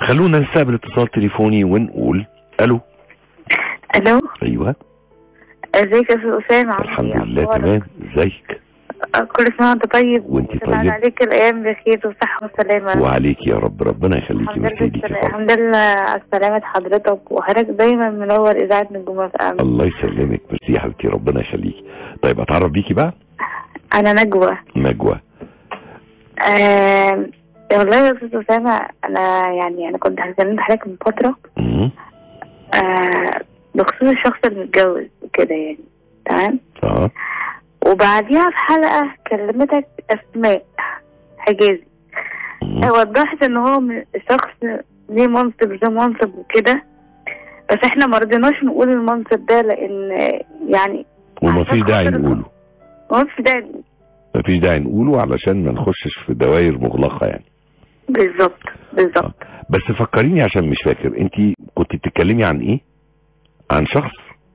خلونا نستقبل اتصال تليفوني ونقول الو الو ايوه ازيك يا استاذ اسامه عامل الحمد إيه؟ لله أخبارك؟ تمام ازيك آه، كل سنه وانت طيب وانت وسلام طيب. عليك الايام بخير وصحه وسلامه وعليك يا رب ربنا يخليكي الحمد ويرفع لله ليكي السلام- خالص. الحمد لله على سلامة حضرتك وحضرتك دايما منور اذاعه نجوم اف ام الله يسلمك ميرسي يا حبيبتي ربنا يخليكي طيب اتعرف بيكي بقى انا نجوى نجوى آه والله يا استاذ اسامه انا يعني انا كنت هكلمت حضرتك من فتره مم. آه بخصوص الشخص المتجوز وكده يعني تمام اه وبعديها في حلقه كلمتك اسماء حجازي مم. وضحت ان هو من- شخص ليه منصب ليه منصب وكده بس احنا ما رضيناش نقول المنصب ده لان يعني وما فيش داعي عشان خاطر- نقوله ما فيش داعي ما فيش داعي نقوله علشان ما نخشش في دوائر مغلقه يعني بالظبط بالظبط بس فكريني عشان مش فاكر انت كنت بتتكلمي عن ايه عن شخص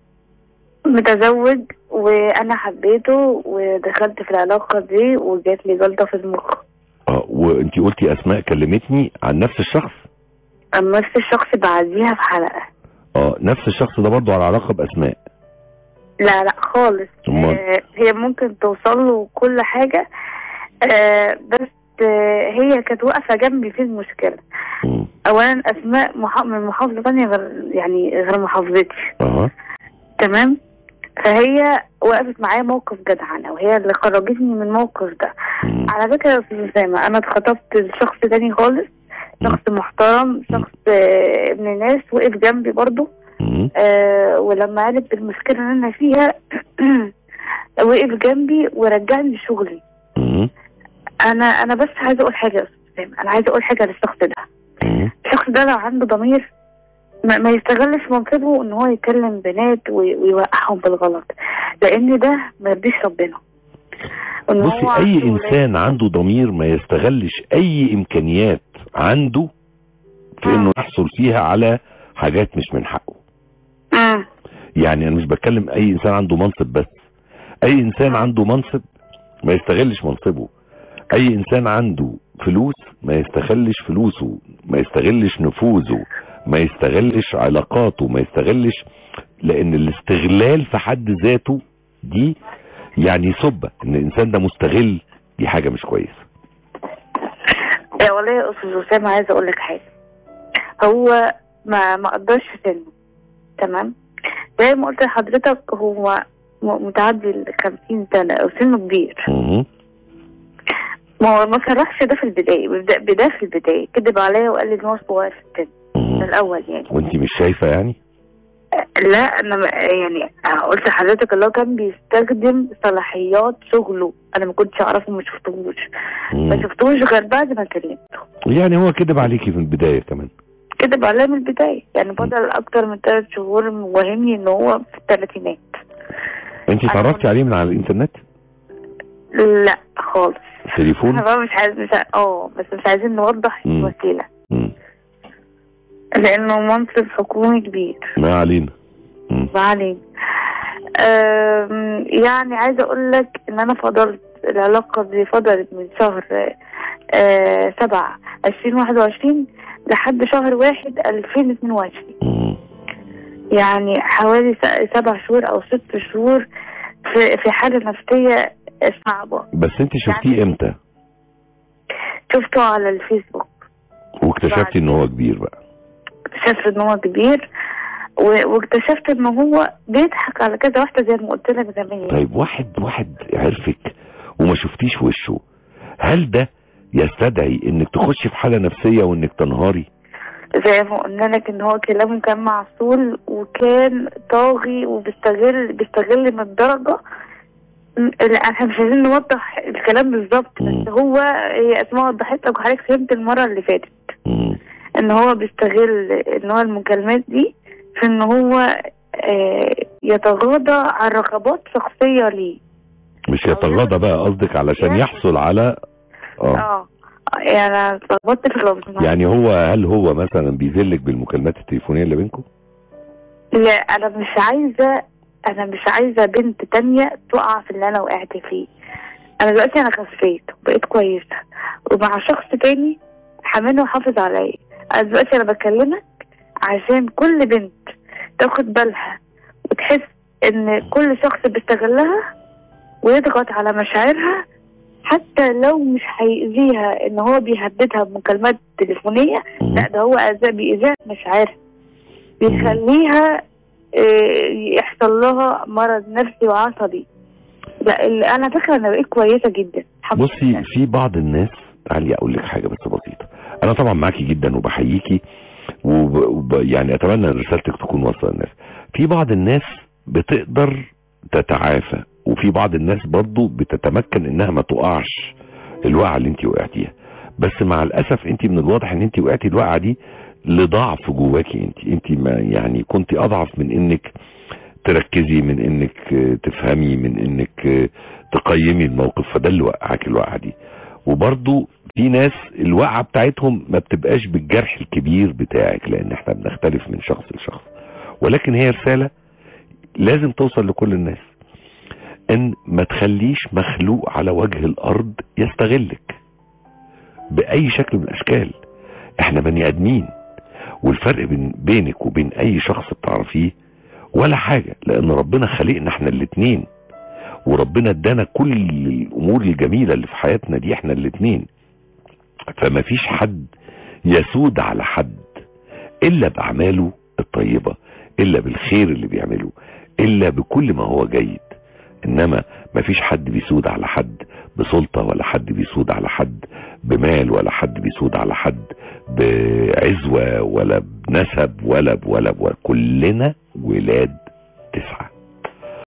متزوج وانا حبيته ودخلت في العلاقه دي وجات لي جلطه في المخ اه وانت قلتي اسماء كلمتني عن نفس الشخص اما نفس الشخص بعديها في حلقه اه نفس الشخص ده برضو على علاقه باسماء لا لا خالص أمال؟ آه هي ممكن توصل له كل حاجه آه بس آه هي كانت واقفه جنبي في المشكله مم. اولا اسماء محا... من محافظه ثانيه غير يعني غير محافظتي اه تمام فهي وقفت معايا موقف جدعنه وهي اللي خرجتني من الموقف ده مم. على فكره يا استاذ اسامه انا اتخطبت لشخص تاني خالص شخص محترم شخص آه، ابن ناس وقف جنبي برضو مم. آه ولما عرف بالمشكله اللي انا فيها وقف جنبي ورجعني لشغلي مم. انا انا بس عايزه اقول حاجه يا استاذ اسامه انا عايزه اقول حاجه للشخص ده مم. الشخص ده لو عنده ضمير ما, ما يستغلش منصبه ان هو يكلم بنات وي- ويوقعهم بالغلط لان ده ما يرضيش ربنا إن هو بصي اي عنده ولاد. انسان عنده ضمير ما يستغلش اي امكانيات عنده في انه مم. يحصل فيها على حاجات مش من حقه مم. يعني انا مش بتكلم اي انسان عنده منصب بس اي انسان عنده منصب ما يستغلش منصبه اي انسان عنده فلوس ما يستغلش فلوسه ما يستغلش نفوذه ما يستغلش علاقاته ما يستغلش لان الاستغلال في حد ذاته دي يعني سبة ان الانسان ده مستغل دي حاجة مش كويسة يا والله يا استاذ اسامه عايزه اقول لك حاجه هو ما ما قدرش سنه تمام زي ما قلت لحضرتك هو م- متعدي ال 50 سنه او سنه كبير مم. ما هو ما صرحش ده في البدايه بدا- بدا في البدايه كذب عليا وقال لي ان هو صغير في السن من مم. الاول يعني وانت مش شايفة يعني لا انا ما- يعني قلت لحضرتك اللي هو كان بيستخدم صلاحيات شغله انا ما كنتش اعرفه ما شفتهوش ما مم. شفتهوش غير بعد ما كلمته يعني هو كذب عليكي في البداية كمان كذب عليا من البدايه يعني فضل اكتر من ثلاث شهور موهمني ان هو في الثلاثينات انت أنا اتعرفتي كنت- عليه من على الانترنت لا خالص تليفون انا بقى مش عايز مش عايز- اه بس مش عايزين نوضح مم. الوسيله مم. لانه منصب حكومي كبير ما علينا مم. ما علينا أم، يعني عايزه اقول لك ان انا فضلت العلاقه دي فضلت من شهر آه، سبعة عشرين واحد وعشرين لحد شهر واحد ألفين اتنين وعشرين مم. يعني حوالي س- سبع شهور أو ست شهور في في حالة نفسية صعبة بس انت شفتيه يعني- امتى شفته على الفيسبوك واكتشفتي ان هو كبير بقى اكتشفت ان هو كبير و- واكتشفت ان هو بيضحك على كذا واحدة زي ما قلت لك زمان طيب واحد واحد عرفك وما شفتيش وشه هل ده يستدعي انك تخشي في حالة نفسية وانك تنهاري زي ما قلنا لك ان هو كلامه كان معسول وكان طاغي وبيستغل بيستغل من الدرجة م- لا احنا مش عايزين نوضح الكلام بالظبط مم. بس هو هي اسماء وضحت لك وحضرتك فهمت المرة اللي فاتت مم. ان هو بيستغل ان هو المكالمات دي في ان هو آه، يتغاضى عن رغبات شخصية ليه مش يتغاضى بقى قصدك علشان يحصل على اه اه يعني أنا اتلخبطت في اللفظ يعني هو هل هو مثلا بيذلك بالمكالمات التليفونية اللي بينكم لا انا مش عايزه انا مش عايزه بنت تانية تقع في اللي انا وقعت فيه انا دلوقتي انا خفيت وبقيت كويسه ومع شخص تاني حاملني وحافظ عليا أنا دلوقتي انا بكلمك عشان كل بنت تاخد بالها وتحس ان كل شخص بيستغلها ويضغط على مشاعرها حتى لو مش هيأذيها ان هو بيهددها بمكالمات تليفونية مم. لا ده هو أذى بإيذاء مشاعرها بيخليها آه، يحصل لها مرض نفسي وعصبي لا ال- انا فاكره انا بقيت كويسه جدا الحمد بصي لله. في بعض الناس تعالي اقول لك حاجه بس بسيطه انا طبعا معاكي جدا وبحييكي وب... وب... يعني اتمنى ان رسالتك تكون واصله للناس في بعض الناس بتقدر تتعافى وفي بعض الناس برضو بتتمكن انها ما تقعش الوقعه اللي انت وقعتيها بس مع الاسف انت من الواضح ان انت وقعتي الوقعه دي لضعف جواكي انت انت ما يعني كنت اضعف من انك تركزي من انك آه، تفهمي من انك آه، تقيمي الموقف فده اللي وقعك الوقعه دي وبرضو في ناس الوقعه بتاعتهم ما بتبقاش بالجرح الكبير بتاعك لان احنا بنختلف من شخص لشخص ولكن هي رساله لازم توصل لكل الناس ان ما تخليش مخلوق على وجه الارض يستغلك باي شكل من الاشكال احنا بني ادمين والفرق بين بينك وبين اي شخص بتعرفيه ولا حاجة لان ربنا خلقنا احنا الاتنين وربنا ادانا كل الامور الجميلة اللي في حياتنا دي احنا الاتنين فما فيش حد يسود على حد الا باعماله الطيبة الا بالخير اللي بيعمله الا بكل ما هو جيد انما ما فيش حد بيسود على حد بسلطة ولا حد بيسود على حد بمال ولا حد بيسود على حد بعزوة ولا بنسب ولا ولا, ولا كلنا ولاد تسعة